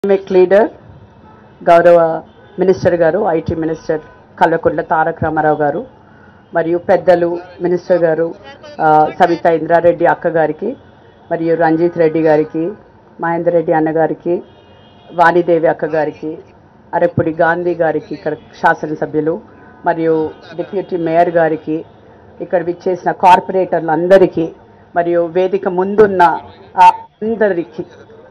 economic leader గౌరవ minister గారు IT minister Kalvakuntla Taraka Ramarao గారు మరియు పెద్దలు మినిస్టర్ గారు ఆ, సవితా ఇంద్రారెడ్డి అక్క గారికి మరియు రంజిత్ రెడ్డి గారికి మహేందర్ రెడ్డి అన్నగారికి వాణిదేవి అక్క గారికి అరపుడి గాంధీ గారికి ఇక్కడ శాసనసభ్యులు మరియు డిప్యూటీ మేయర్ గారికి ఇక్కడ విచ్చేసిన కార్పొరేటర్లు అందరికీ మరియు వేదిక ముందున్న ఆ అందరికీ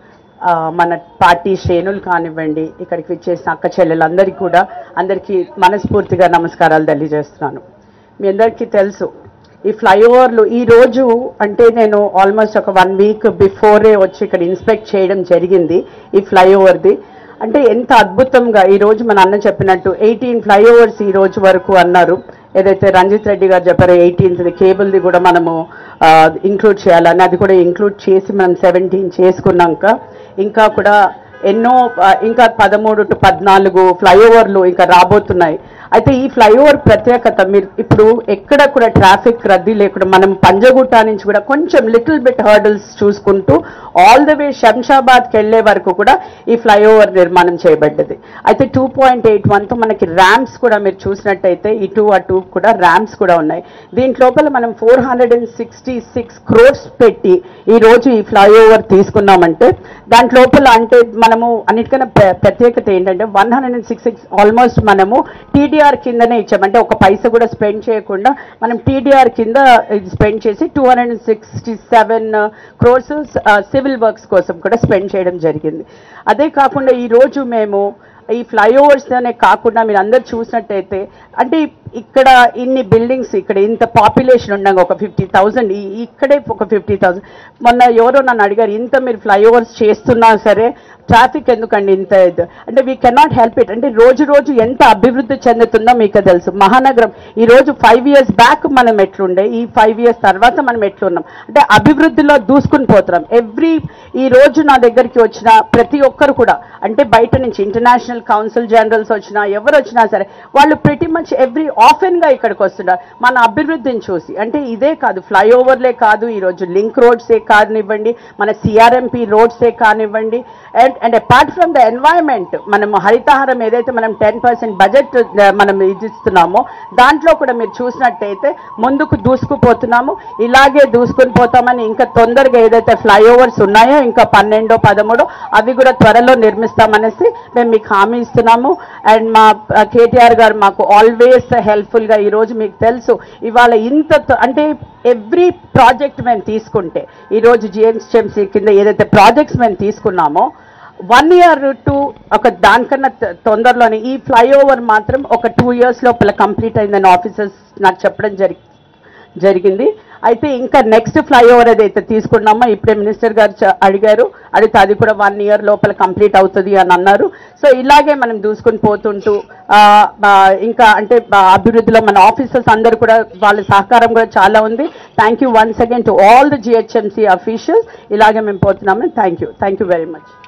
ఆ, మన పార్టీ శ్రేణులు కానివ్వండి ఇక్కడికి విచ్చేసిన అక్క చెల్లెలందరికీ కూడా అందరికీ మనస్ఫూర్తిగా నమస్కారాలు తెలియజేస్తున్నాను మీ అందరికీ తెలుసు ఈ ఫ్లైఓవర్లు ఈ రోజు అంటే నేను ఆల్మోస్ట్ ఒక వన్ వీక్ బిఫోరే వచ్చి ఇక్కడ ఇన్స్పెక్ట్ చేయడం జరిగింది ఈ ఫ్లైఓవర్ది అంటే ఎంత అద్భుతంగా ఈ రోజు మన అన్న చెప్పినట్టు ఎయిటీన్ ఫ్లైఓవర్స్ ఈ రోజు వరకు అన్నారు ఏదైతే రంజిత్ రెడ్డి గారు చెప్పారో ఎయిటీన్త్ కేబుల్ది కూడా మనము ఇంక్లూడ్ చేయాలని అది కూడా ఇంక్లూడ్ చేసి మనం సెవెంటీన్ చేసుకున్నాక ఇంకా కూడా ఎన్నో ఆ, ఇంకా పదమూడు టు పద్నాలుగు ఫ్లైఓవర్లు ఇంకా రాబోతున్నాయి అయితే ఈ ఫ్లైఓవర్ ప్రత్యేకత మీరు ఇప్పుడు ఎక్కడ కూడా ట్రాఫిక్ రద్దీ లేకుండా మనం పంజగుట్ట నుంచి కూడా కొంచెం లిటిల్ బిట్ హర్డల్స్ చూసుకుంటూ ఆల్ ద వే శంషాబాద్కి వెళ్లే వరకు కూడా ఈ ఫ్లైఓవర్ నిర్మాణం చేయబడ్డది అయితే టూ పాయింట్ ఎయిట్ వన్తో మనకి ర్యామ్స్ కూడా మీరు చూసినట్టయితే ఇటు అటు కూడా ర్యామ్స్ కూడా ఉన్నాయి దీంట్లోపల మనం four hundred and sixty six crores పెట్టి ఈ రోజు ఈ ఫ్లైఓవర్ తీసుకున్నామంటే దాంట్లోపల అంటే మనము అన్నిటికన్నా ప్ర- ప్రత్యేకత ఏంటంటే one hundred and six six almost మనము టీడీఆర్ కిందనే ఇచ్చాం అంటే ఒక పైస కూడా స్పెండ్ చేయకుండా మనం టీడీఆర్ కింద ఇది స్పెండ్ చేసి two hundred and sixty seven crores civil works కోసం కూడా స్పెండ్ చేయడం జరిగింది అదే కాకుండా ఈ రోజు మేము ఈ ఫ్లైఓవర్స్తోనే కాకుండా మీరు అందరు చూసినట్టయితే అంటే ఇక్కడ ఇన్ని బిల్డింగ్స్ ఇక్కడ ఇంత పాపులేషన్ ఉండగా ఒక ఫిఫ్టీ థౌజండ్ ఇక్కడే ఒక ఫిఫ్టీ థౌజండ్ మొన్న ఎవరో నన్ను అడిగారు ఇంత మీరు ఫ్లైఓవర్స్ చేస్తున్నా సరే ట్రాఫిక్ ఎందుకండి ఇంత ఇది అంటే వీ కెనాట్ హెల్ప్ ఇట్ అంటే రోజు రోజు ఎంత అభివృద్ధి చెందుతుందో మీకు తెలుసు మహానగరం ఈ రోజు ఫైవ్ ఇయర్స్ బ్యాక్ మనం ఎట్లుండే ఈ ఫైవ్ ఇయర్స్ తర్వాత మనం ఎట్లున్నాం అంటే అభివృద్ధిలో దూసుకుని పోతున్నాం ఎవ్రీ ఈ రోజు నా దగ్గరికి వచ్చిన ప్రతి ఒక్కరు కూడా అంటే బయట నుంచి ఇంటర్నేషనల్ కౌన్సిల్ జనరల్స్ వచ్చినా ఎవరు వచ్చినా సరే వాళ్ళు ప్రతి మచ్ ఎవ్రీ ఆఫెన్ గా ఇక్కడికి వస్తున్నారు మన అభివృద్ధిని చూసి అంటే ఇదే కాదు ఫ్లైఓవర్లే కాదు ఈ రోజు లింక్ రోడ్సే కానివ్వండి మన సిఆర్ఎంపి రోడ్సే కానివ్వండి and and apart from the environment మనం హరితహారం ఏదైతే మనం టెన్ పర్సెంట్ బడ్జెట్ మనం ఇది ఇస్తున్నామో దాంట్లో కూడా మీరు చూసినట్టయితే ముందుకు దూసుకుపోతున్నాము ఇలాగే దూసుకుని పోతామని ఇంకా తొందరగా ఏదైతే ఫ్లైఓవర్స్ ఉన్నాయో ఇంకా పన్నెండో పదమూడో అవి కూడా త్వరలో నిర్మిస్తామనేసి మేము మీకు హామీ ఇస్తున్నాము అండ్ మా కేటీఆర్ గారు మాకు ఆల్వేస్ హెల్ప్ఫుల్ గా ఈ రోజు మీకు తెలుసు ఇవాళ ఇంత త- అంటే ఎవ్రీ ప్రాజెక్ట్ మేము తీసుకుంటే ఈ రోజు జిఎన్స్ఎంసీ కింద ఏదైతే ప్రాజెక్ట్స్ మేము తీసుకున్నామో వన్ ఇయర్ టు ఒక దానికన్నా త- తొందరలోనే ఈ ఫ్లైఓవర్ మాత్రం ఒక టూ ఇయర్స్ లోపల కంప్లీట్ అయిందని ఆఫీసర్స్ నాకు చెప్పడం జరిగి జరిగింది అయితే ఇంకా నెక్స్ట్ ఫ్లైఓవర్ ఏదైతే తీసుకున్నామో ఇప్పుడే మినిస్టర్ గారు చ- అడిగారు అడిగితే అది కూడా వన్ ఇయర్ లోపల కంప్లీట్ అవుతుంది అని అన్నారు సో ఇలాగే మనం దూసుకుని పోతుంటూ ఆ, ఆ, ఇంకా అంటే ఆ, అభివృద్ధిలో మన ఆఫీసర్స్ అందరూ కూడా వాళ్ళ సహకారం కూడా చాలా ఉంది thank you once again to all the GHMC officials ఇలాగే మేము పోతున్నాము thank you thank you very much